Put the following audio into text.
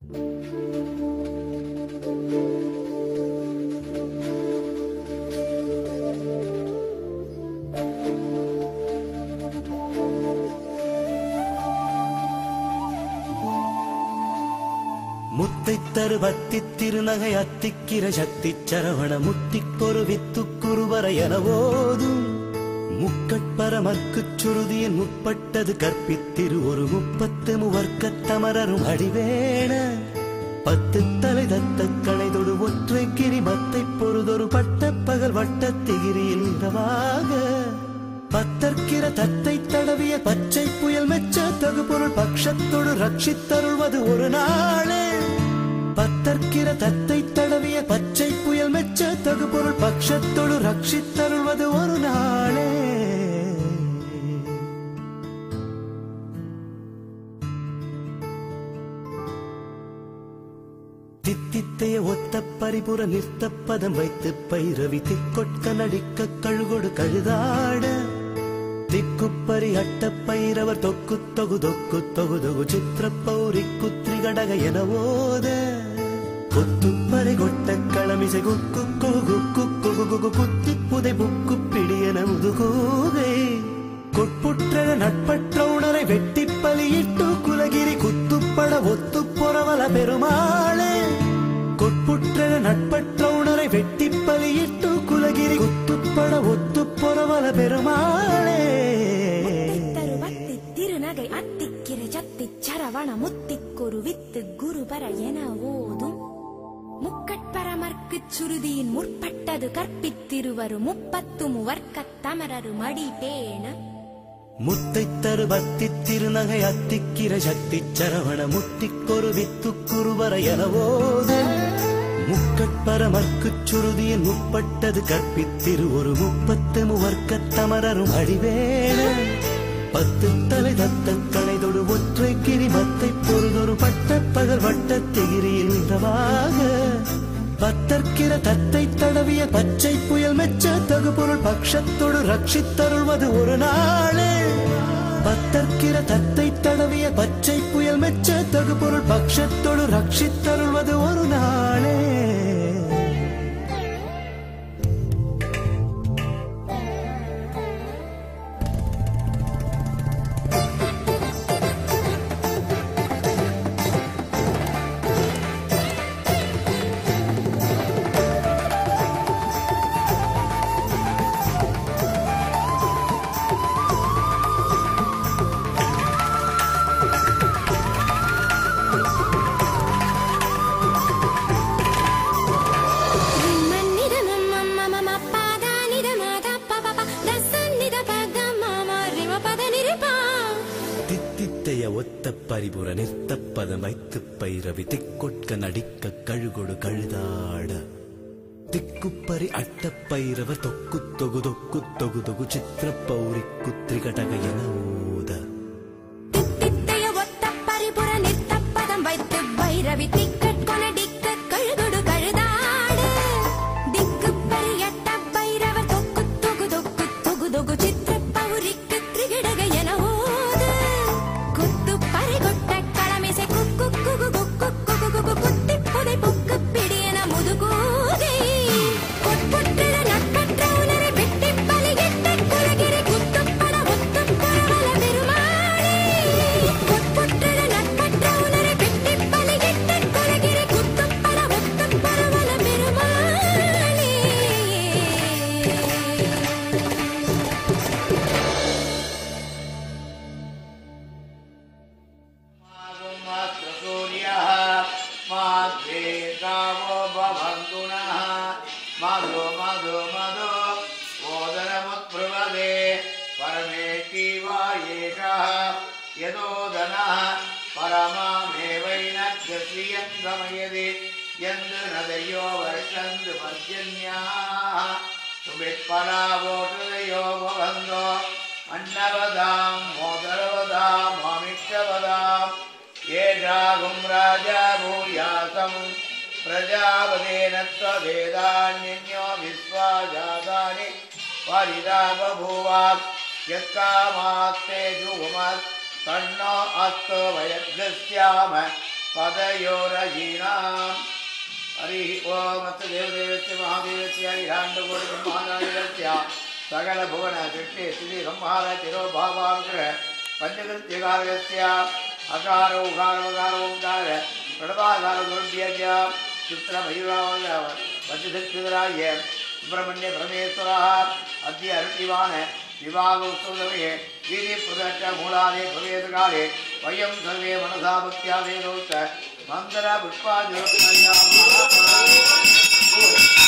முத்தை தரு பத்தி திருநகை அத்திக்கிர சக்தி சரவண முத்திக்கொரு வித்துக்குருவர எனவோதும் முக்கட்பரமர்க்குச் சுருதியின் முற்பட்டது கற்பித்திரு ஒரு முப்பத்து முவர்க்கத் தமரரும் அடிவேண பத்து தலை தத்த கணைதொடு ஒற்றை கிரி மத்தை பொறுதொரு பட்ட பகல் வட்டத்திகிரியில் நின்றவாக பத்தற்கிற தத்தை தடவிய பச்சை புயல் மெச்ச தகு பொருள் பக்ஷத்தொடு ரட்சித்தருள்வது ஒரு நாளே பத்தற்கிற தத்தை தடவிய பச்சை புயல் மெச்ச தகு பொருள் பக்ஷத்தொடு ரட்சித்தருள்வது ஒரு நாளே தித்தித்தைய ஒத்த பரிபுற நிறுத்த பதம் வைத்து பைரவி திக்கொட்க நடிக்க கழுகொடு கழுதாட திக்குப்பரி அட்ட பைரவர் தொக்கு தொகு தொக்கு தொகு தொகு சித்திர பௌரி குத்ரி கடக என ஓத கொத்துப்பறை கொட்ட களமிசை குக்கு குகு குக்கு குகு குத்தி புதை புக்கு பிடியன முதுகூகை கொட்புற்ற நட்பற்ற உணரை வெட்டி பலியிட்டு குலகிரி குத்துப்பட ஒத்து பொறவல பெருமாளே கொட்புற்ற நட்பற்ற உணரை வெட்டி பலியிட்டு குலகிரி குத்துப்பட ஒத்து பொறவல பெருமாளே தருவத்தி திருநகை அத்திக்கிர சத்தி சரவண முத்திக்கொரு வித்து குருபர என ஓதும் முக்கட்பரமர்க்குச் சுருதியின் முற்பட்டது கற்பித்திருவரு முப்பத்து முவர்க்கத் தமரரு மடி பேண முத்தை தரு பத்தி திருநகை அத்திக்கிர சக்தி சரவண முத்திக்கொரு வித்துக்குருவர எனவோது முக்கட்பரமர்க்குச் சுருதியின் முற்பட்டது கற்பித்திரு ஒரு முப்பத்து முவர்க்கத் தமரரும் அடிவேண பத்து தலை தத்த கணைதொடு ஒற்றை கிரி மத்தை பொறுதொரு பட்ட பகல் வட்டத்திகிரியில் நின்றவாக பத்தற்கிற தத்தை தடவிய பச்சை புயல் மெச்ச தகு பொருள் பக்ஷத்தொடு ரட்சித்தருள்வது ஒரு நாளே பத்தற்கிற தத்தை தடவிய பச்சை புயல் மெச்ச தகு பொருள் பக்ஷத்தொடு ரட்சித்தருள்வது ஒரு நாளே ரிம்மன்னித மம்ம மம பாதானித மாதா பபப தசன்னித பக மம ரிம பத நிரிபா தித்தித்தைய ஒத்த பரிபுற நிறுத்த பதம் வைத்து பைரவி திக்கொட்க நடிக்க கழுகொடு கழுதாட திக்குப்பரி அட்ட பைரவ தொக்கு தொகு தொக்கு தொகு தொகு சித்திர பௌரி குத்ரி கடக என ஊத தித்தித்தைய ஒத்த பரிபுர நித்த பதம் வைத்து பைரவி திக்கட் கொனடிக்க கழுகுடு கழுதாட திக்கு பரியட்ட பைரவ தொக்கு தொகு தொக்கு தொகு தொகு சித்திர பௌரிக்கு திரிகிடக என ஓத குத்து பறி கொட்ட களமிசை குக்கு குகு குக்கு குகு குகு குத்தி புதை புக்கு பிடியன முதுகூதை கொட்புற்ற நட்பற்ற உணரை வெட்டி பலியிட்ட குலகிரி குத்துப்பட ஒத்துப் பரவல பெருமாளே கொட்புற்ற நட்பற்ற உணரை வெட்டி பலியிட்ட குலகிரி குத்துப்பட ஒத்துப் பரவல பெருமாளே सूर्यः माध्वे गावो भवन्तु नः मधु मधु मधु ओदनमुद्ब्रुवदे परमेति वा एषः यदोदनः परमामेवैनद्यश्रियं गमयति यन्द् नदयो वर्षन्तु पर्जन्याः सुवित्परावोषधयो भवन्तो अन्नवदां मोदरवदां मामिक्षवदाम् येषागुं राजा भूयासं प्रजापदेन त्ववेदान्यो विश्वा जातानि परिदा बभूव यत्कामास्ते जुगुमत् तन्नो अस्तु वयद्गस्याम पदयोरहीनाम् हरिः ओम् अत्र देवदेवस्य महादेवस्य ईराण्डकोटिब्रह्माण्डस्य सकलभुवनसृष्टे स्थिति संहार तिरोभावाग्रह पञ्चकृत्यकारस्य अकार उकार उकार ओङ्कार प्रणवाकार गुरुभ्यज चित्रमयूरावय वचसिद्धिराय सुब्रह्मण्य परमेश्वरः अद्य अरुतिवान् विवाहोत्सवसमये वीर्यप्रदट्ट मूलादे भवेदकाले वयं सर्वे मनसा भक्त्या वेदोक्त मन्त्र पुष्पादिरोत्तमया